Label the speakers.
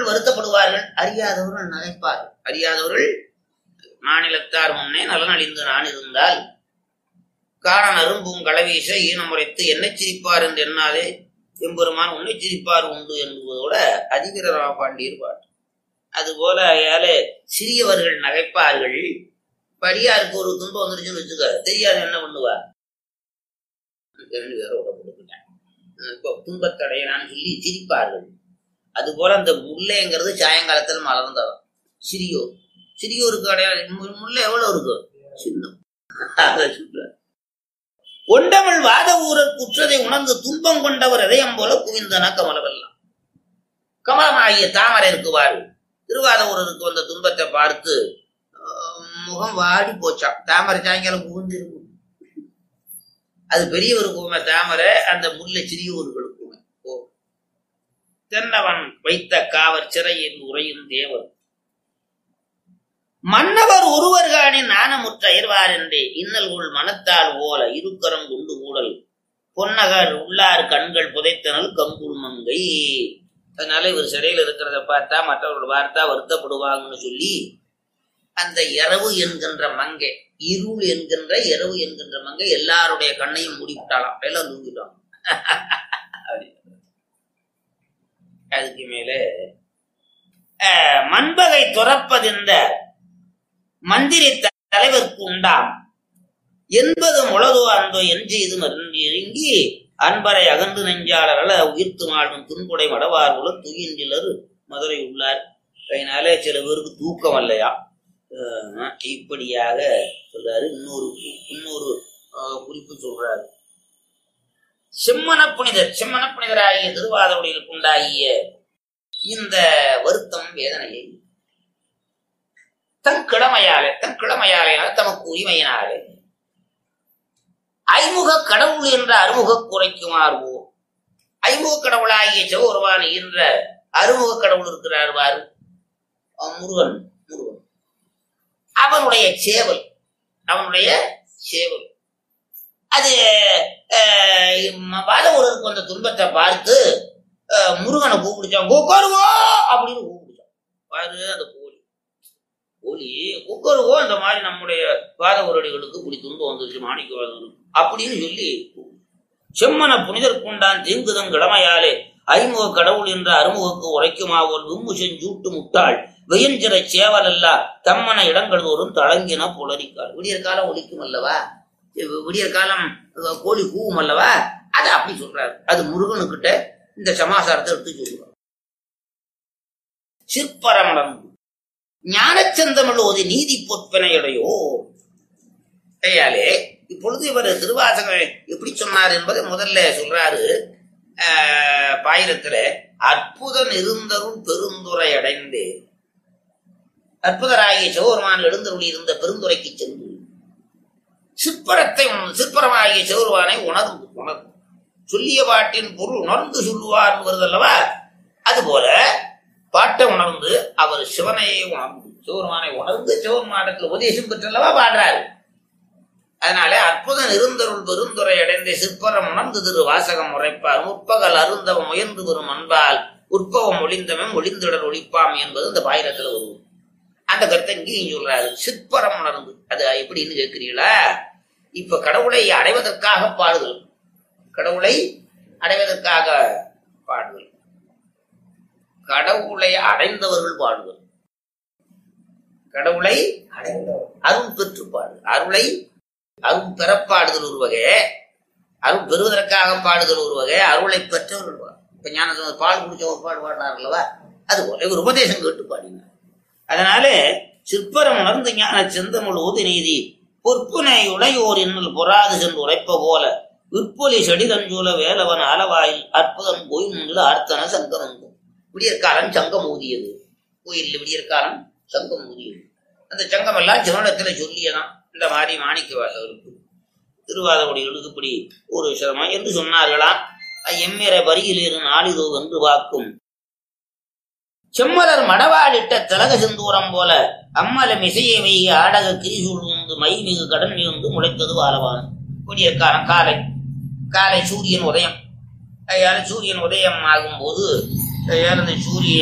Speaker 1: அறிந்தவர்கள் வருத்தப்படுவார்கள் அறியாதவர்கள் நகைப்பார்கள் அறியாதவர்கள் மாநிலத்தார் முன்னே நலனழிந்து நான் இருந்தால் காண நரும்பும் களவீச ஈனமுறைத்து என்ன சிரிப்பார் என்று எண்ணாதே எம்பெருமான் உன்னை சிரிப்பார் உண்டு என்பதோட அதிவீரரா பாண்டியர் பாட்டு அதுபோல ஏழை சிறியவர்கள் நகைப்பார்கள் படியாருக்கு ஒரு துன்பம் வந்துருச்சுன்னு வச்சுக்க தெரியாது என்ன பண்ணுவா ரெண்டு பேரும் உடம்புட்டாங்க இப்போ துன்பத்தடையலான்னு சொல்லி சிரிப்பார்கள் அதுபோல அந்த முல்லைங்கிறது சாயங்காலத்தில் மலர்ந்தவன் சிறியோர் சிறியோருக்கு அடையாளம் மு- முல்லை எவ்வளவு இருக்கும் சின்ன அதை சொல்றார். ஒண்டமிழ் வாத ஊரர் குற்றதை உணர்ந்து துன்பம் கொண்டவர் இதயம் போல குவிந்தன கமலவெல்லாம் கமலமாகிய தாமரை இருக்குவார் திருவாத ஊரருக்கு வந்த துன்பத்தை பார்த்து ஆஹ், முகம் வாடி போச்சாம் தாமரை சாயங்காலம் புகுந்து இருக்கும் அது பெரியவருக்குமே தாமரை அந்த முல்லை சிறியவர்களுக்குமே ஓ தென்னவன் வைத்த காவர் சிறையில் உறையும் தேவர் மன்னவர் ஒருவர்கானின் நாணமுற்ற அயர்வார் என்றே இன்னல் உள் மனத்தால் ஓல இருக்கரம் குண்டு கூடல் பொன்னகர் உள்ளார் கண்கள் புதைத்தனல் கங்குருமங்கை அதனால இவர் சிறையில் இருக்கிறத பார்த்தா மற்றவர்கள் பார்த்தா வருத்தப்படுவாங்கன்னு சொல்லி அந்த இரவு என்கின்ற மங்கை இருள் என்கின்ற இரவு என்கின்ற மங்கை எல்லாருடைய கண்ணையும் மூடி விட்டாலாம் எல்லாம் தூங்கிட்டாங்க அதுக்கு மேலே அஹ், மண்பகை துறப்பதென்ற மந்திரி த- தலைவர்க்கு உண்டாம் என்பது முளதோ அந்தோ எஞ்செய்து மருந்திறங்கி அன்பரை அகன்று நெஞ்சாளர்கள உயிர்த்து மாடும் துன்புடை மடவார் உல துயின்றிலர் மதுரை உள்ளார் அதனால சில பேருக்கு தூக்கம் இல்லையா அஹ் இப்படியாக சொல்றாரு இன்னொரு இன்னொரு அஹ், குறிப்பு சொல்றாரு செம்மன புனிதர் செம்மன புனிதராகிய திருவாதவுடையில் உண்டாகிய இந்த வருத்தம் வேதனையை தன் கிழமையாலே தன் கிழமையாலே தமக்கு உரிமையினாலே ஐமுக கடவுள் என்ற அறுமுக குறைக்குமாறுவோ ஐமுக கடவுளாகிய சிவபெருமான் என்ற அறுமுக கடவுள் இருக்கிறார் பாரு அவன் முருகன் முருகன் அவனுடைய சேவல் அவனுடைய சேவல் அது வாதவூருக்கு வந்த துன்பத்தை பார்த்து அஹ், முருகனை கூப்பிடுச்சான் கொக்கருவோ அப்படின்னு கூப்பிடுச்சான் பாரு அந்த கோழி கோழி கொக்கருவோ இந்த மாதிரி நம்முடைய வாதவரடிகளுக்கு இப்படி துன்பம் வந்துருச்சு மாணிக்க வாதவருக்கு அப்படின்னு சொல்லி செம்மன புனிதர் கொண்டான் தீங்குதம் கிழமையாலே ஐமுக கடவுள் என்ற அறுமுகக்கு உரைக்குமாவோல் விம்மு செஞ்சூட்டு முட்டாள் வெயஞ்சிற சேவல் அல்ல தம்மன இடங்கள் தோறும் தளங்கின புலரிக்கால் விடியற் காலம் ஒலிக்கும் அல்லவா வி- விடியற் காலம் அஹ், கோழி கூவும் அல்லவா அது அப்படி சொல்றாரு அது முருகனுக்கிட்ட இந்த சமாசாரத்தை எடுத்து சொல்றாரு சிற்பரமணம் ஞானச்சந்தமிழ் ஓதி நீதி பொற்பனையுடையோ கையாலே இப்பொழுது இவர் திருவாசகம் எப்படி சொன்னார் என்பதை முதல்ல சொல்றாரு ஆஹ், பாயிரத்துல அற்புதம் இருந்தருள் பெருந்துரை அடைந்து அற்புதராகிய சிவபெருமான் எழுந்தருளி இருந்த பெருந்துரைக்கு சென்று சிற்பரத்தை உணர்ந்து சிற்பரமாகிய சிவபெருமானை உணர்ந்து உணர்ந்து சொல்லிய பாட்டின் பொருள் உணர்ந்து சொல்லுவார் வருதல்லவா அதுபோல பாட்டை உணர்ந்து அவர் சிவனையே உணர்ந்து சிவபெருமானை உணர்ந்து சிவபெருமானத்தில் உபதேசம் பெற்றல்லவா பாடுறாரு அதனால அற்புதம் இருந்தருள் பெருந்துரை அடைந்த சிற்பரம் உணர்ந்து திரு வாசகம் உரைப்பார் முற்பகல் அருந்தவம் முயன்று வரும் அன்பால் உற்பவம் ஒளிந்தவன் ஒளிந்திடர் ஒளிப்பாம் என்பது இந்த பாயிரத்துல வரும் அந்த கருத்தை இங்கேயும் சொல்றாரு சிற்பரம் உணர்ந்து அது எப்படின்னு கேட்கிறீங்களா இப்ப கடவுளை அடைவதற்காக பாடுதல் கடவுளை அடைவதற்காக பாடுதல் கடவுளை அடைந்தவர்கள் பாடுதல் கடவுளை அடைந்தவர் அருள் பெற்று பாடு அருளை அருள் பெறப்பாடுதல் ஒரு வகை அருள் பெறுவதற்காக பாடுதல் ஒரு வகை அருளை பெற்றவர்கள் பாடு இப்ப ஞான பால் குடிச்ச ஒரு பாடு பாடினார் அல்லவா அது போல இவர் உபதேசம் கேட்டு பாடினார் அதனால சிற்பரம் உணர்ந்து ஞான செந்தமிழ் ஓது நீதி பொற்புனை உடையோர் இன்னல் பொறாது சென்று உரைப்ப போல விற்பொலி செடிதஞ்சூல வேலவன் ஆலவாயில் அற்புதம் போய் நின்று ஆர்த்தன சங்கம் எங்கும் விடியற்காலம் சங்கம் ஊதியது கோயிலில் விடியற்காலம் சங்கம் ஊதியது அந்த சங்கம் எல்லாம் சிவனிடத்துல சொல்லியதான் இந்த மாதிரி மாணிக்க வாசகருக்கு திருவாதகுடிகளுக்கு இப்படி ஒரு சிரமம் என்று சொன்னார்களாம் எம்மிற வரியிலேறு நாளிதோ வென்று வாக்கும் செம்மலர் மடவாளிட்ட திலக செந்தூரம் போல அம்மலம் இசையை வைகி ஆடக கிரிசூழ் உண்டு மை மிகு கடன் மிகுந்து முளைத்தது வாழவான் விடியற்காலம் காலை காலை சூரியன் உதயம் அதனால சூரியன் உதயம் ஆகும்போது அதனால இந்த சூரியன்